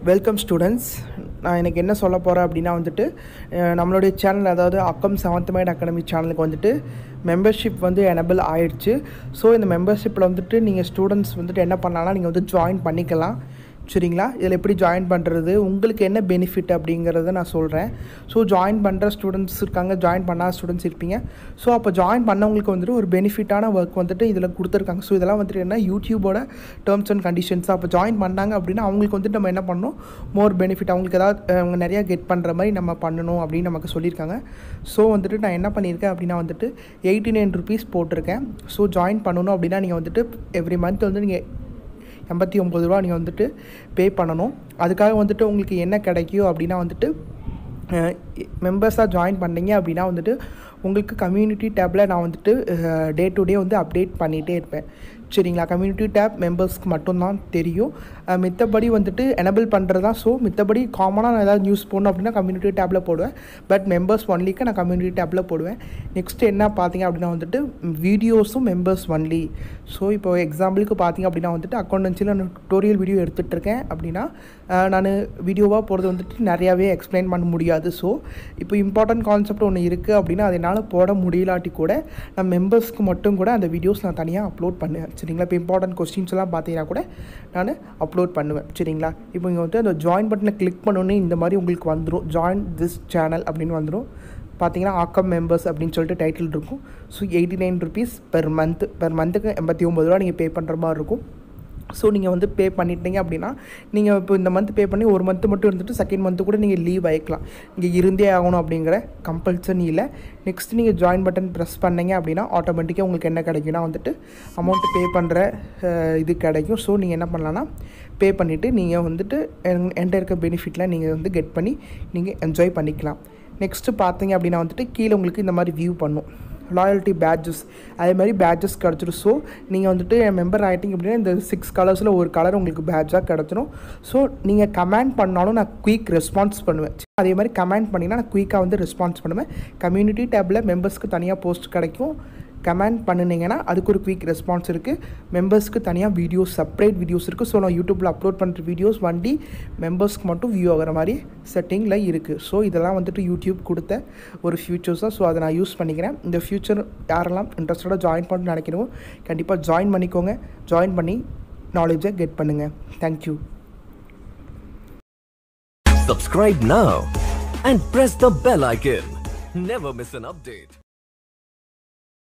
Welcome students நான் எனக்கு என்ன சொல்ல போகிறேன் அப்படின்னா வந்துட்டு அஹ், நம்மளுடைய சேனல் அதாவது அக்கம் செவன்த் மைட் அகாடமி சேனலுக்கு வந்துட்டு மெம்பர்ஷிப் வந்து எனபிள் ஆயிடுச்சு ஸோ இந்த மெம்பர்ஷிப்பில் வந்துட்டு நீங்கள் ஸ்டூடெண்ட்ஸ் வந்துட்டு என்ன பண்ணலாம்னா நீங்கள் வந்து ஜாயின் பண்ணிக்கலாம் சரிங்களா இதில் எப்படி ஜாயின் பண்ணுறது உங்களுக்கு என்ன பெனிஃபிட் அப்படிங்கிறத நான் சொல்கிறேன் ஸோ ஜாயின் பண்ணுற ஸ்டூடெண்ட்ஸ் இருக்காங்க ஜாயின் பண்ணாத ஸ்டூடெண்ட்ஸ் இருப்பீங்க ஸோ அப்போ ஜாயின் பண்ணவங்களுக்கு வந்துட்டு ஒரு பெனிஃபிட்டான ஒர்க் வந்துட்டு இதில் கொடுத்துருக்காங்க ஸோ இதெல்லாம் வந்துட்டு என்ன யூடியூபோட டேர்ம்ஸ் அண்ட் கண்டிஷன்ஸ் அப்போ ஜாயின் பண்ணாங்க அப்படின்னா அவங்களுக்கு வந்துட்டு நம்ம என்ன பண்ணணும் மோர் பெனிஃபிட் அவங்களுக்கு ஏதாவது அஹ், அவங்க நிறையா கெட் பண்ணுற மாதிரி நம்ம பண்ணணும் அப்படின்னு நமக்கு சொல்லியிருக்காங்க ஸோ வந்துட்டு நான் என்ன பண்ணியிருக்கேன் அப்படின்னா வந்துட்டு எயிட்டி நைன் ருபீஸ் போட்டிருக்கேன் ஸோ ஜாயின் பண்ணணும் அப்படின்னா நீங்கள் வந்துட்டு எவ்ரி மந்த் வந்து நீங்கள் எண்பத்தி ஒம்பது ரூபா நீங்கள் வந்துட்டு பே பண்ணணும் அதுக்காக வந்துட்டு உங்களுக்கு என்ன கிடைக்கும் அப்படின்னா வந்துட்டு மெம்பர்ஸாக ஜாயின் பண்ணீங்க அப்படின்னா வந்துட்டு உங்களுக்கு கம்யூனிட்டி டேப்பில் நான் வந்துட்டு டே டு டே வந்து அப்டேட் பண்ணிகிட்டே இருப்பேன் சரிங்களா கம்யூனிட்டி டேப் மெம்பர்ஸ்க்கு மட்டும்தான் தெரியும் அஹ், மித்தபடி வந்துட்டு எனபிள் பண்ணுறது தான் ஸோ மித்தபடி காமனாக நான் ஏதாவது நியூஸ் போடணும் அப்படின்னா கம்யூனிட்டி டேப்பில் போடுவேன் பட் மெம்பர்ஸ் ஒன்லிக்கு நான் கம்யூனிட்டி டேப்பில் போடுவேன் நெக்ஸ்ட் என்ன பார்த்தீங்க அப்படின்னா வந்துட்டு வீடியோஸும் மெம்பர்ஸ் ஒன்லி ஸோ இப்போ எக்ஸாம்பிளுக்கு பார்த்தீங்க அப்படின்னா வந்துட்டு அக்கௌண்டன்சியில் நான் டுட்டோரியல் வீடியோ எடுத்துகிட்டு இருக்கேன் அப்படின்னா நான் வீடியோவாக போகிறது வந்துட்டு நிறையாவே எக்ஸ்பிளைன் பண்ண முடியாது ஸோ இப்போ இம்பார்ட்டன்ட் கான்செப்ட் ஒன்று இருக்குது அப்படின்னா அதை என்னால் போட முடியலாட்டி கூட நான் மெம்பர்ஸ்க்கு மட்டும் கூட அந்த வீடியோஸ் நான் தனியாக அப்லோட் பண்ணுவேன் சரிங்களா இப்போ இம்பார்ட்டன்ட் கொஸ்டின்ஸ் எல்லாம் பார்த்தீங்கன்னா கூட நான் அப்லோட் பண்ணுவேன் சரிங்களா இப்போ இங்கே வந்து அந்த ஜாயின் பட்டனை கிளிக் பண்ணோன்னே இந்த மாதிரி உங்களுக்கு வந்துடும் ஜாயின் திஸ் சேனல் அப்படின்னு வந்துடும் பார்த்தீங்கன்னா ஆக்கம் மெம்பர்ஸ் அப்படின்னு சொல்லிட்டு டைட்டில் இருக்கும் so eighty nine rupees per month per மந்த்துக்கு எண்பத்தி ஒம்பது ரூபா நீங்கள் பே பண்ணுற மாதிரி இருக்கும் ஸோ நீங்கள் வந்து பே பண்ணிட்டீங்க அப்படின்னா நீங்கள் இப்போ இந்த மந்த் பே பண்ணி ஒரு மந்த் மட்டும் இருந்துட்டு செகண்ட் மந்த்து கூட நீங்கள் லீவ் ஆகிக்கலாம் இங்கே இருந்தே ஆகணும் அப்படிங்கிற கம்பல்சரி இல்லை நெக்ஸ்ட் நீங்கள் ஜாயின் பட்டன் ப்ரெஸ் பண்ணீங்க அப்படின்னா ஆட்டோமேட்டிக்காக உங்களுக்கு என்ன கிடைக்கும்னா வந்துட்டு அமௌண்ட் பே பண்ணுற இது கிடைக்கும் ஸோ நீங்கள் என்ன பண்ணலான்னா பே பண்ணிவிட்டு நீங்கள் வந்துட்டு என்- என்கிட்ட இருக்க பெனிஃபிட்லாம் நீங்கள் வந்து கெட் பண்ணி நீங்கள் என்ஜாய் பண்ணிக்கலாம் நெக்ஸ்ட்டு பார்த்தீங்க அப்படின்னா வந்துட்டு கீழே உங்களுக்கு இந்த மாதிரி வியூ பண்ணும் லாயல்ட்டி பேட்ஜஸ் அதே மாதிரி பேட்ஜஸ் கிடச்சிரும் ஸோ நீங்கள் வந்துட்டு மெம்பர் ஆகிட்டீங்க அப்படின்னா இந்த சிக்ஸ் கலர்ஸில் ஒரு கலர் உங்களுக்கு பேட்சாக கிடச்சிரும் ஸோ நீங்கள் கமெண்ட் பண்ணாலும் நான் குயிக் ரெஸ்பான்ஸ் பண்ணுவேன் அதே மாதிரி கமெண்ட் பண்ணிங்கன்னா நான் குயிக்காக வந்து ரெஸ்பான்ஸ் பண்ணுவேன் கம்யூனிட்டி டேப்பில் மெம்பர்ஸ்க்கு தனியாக போஸ்ட் கிடைக்கும் கமெண்ட் பண்ணினீங்கன்னா அதுக்கு ஒரு குயிக் ரெஸ்பான்ஸ் இருக்குது மெம்பர்ஸ்க்கு தனியாக வீடியோஸ் செப்பரேட் வீடியோஸ் இருக்குது ஸோ நான் யூடியூப்பில் அப்லோட் பண்ணுற வீடியோஸ் வண்டி மெம்பர்ஸ்க்கு மட்டும் வியூ ஆகிற மாதிரி செட்டிங்கில் இருக்குது ஸோ இதெல்லாம் வந்துட்டு யூடியூப் கொடுத்த ஒரு ஃபியூச்சர்ஸ் தான் ஸோ அதை நான் யூஸ் பண்ணிக்கிறேன் இந்த ஃபியூச்சர் யாரெல்லாம் இன்ட்ரெஸ்டடாக ஜாயின் பண்ணணும்னு நினைக்கிறோமோ கண்டிப்பாக ஜாயின் பண்ணிக்கோங்க ஜாயின் பண்ணி நாலேஜை கெட் பண்ணுங்கள் thank you Subscribe now and press the bell icon. Never miss an update.